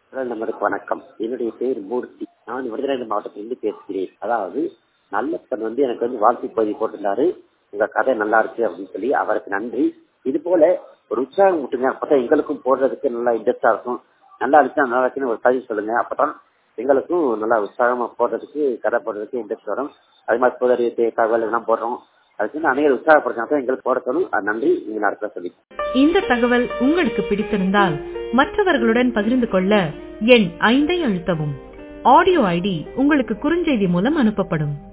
நம்மளுக்கு வணக்கம் என்னுடைய பேர் மூர்த்தி நான் விருதுநகர் மாவட்டத்திலிருந்து பேசுகிறேன் அதாவது நல்லப்பன் வந்து எனக்கு வந்து வாழ்த்து பகுதி போட்டிருந்தாரு உங்க கதை நல்லா இருக்கு அப்படின்னு சொல்லி அவருக்கு நன்றி இது போல ஒரு உற்சாகம் விட்டுங்க அப்பதான் எங்களுக்கும் போடுறதுக்கு நல்லா இன்ட்ரெஸ்டா இருக்கும் நல்லா இருந்துச்சு நல்லா இருக்குன்னு ஒரு பதிவு சொல்லுங்க அப்பதான் எங்களுக்கும் நல்லா உற்சாகமா போடுறதுக்கு கதை போடுறதுக்கு இன்ட்ரெஸ்ட் வரும் அது மாதிரி புதறி தகவல் எல்லாம் போடுறோம் அதுக்கு அனைவரும் உற்சாகப்படுத்தினா எங்களுக்கு போட தரும் அது நன்றி நீங்க நடத்த சொல்லி இந்த தகவல் உங்களுக்கு பிடித்திருந்தால் மற்றவர்களுடன் பகிர்ந்து கொள்ள எண் ஐந்தை அழுத்தவும் ஆடியோ ஐடி உங்களுக்கு குறுஞ்செய்தி மூலம் அனுப்பப்படும்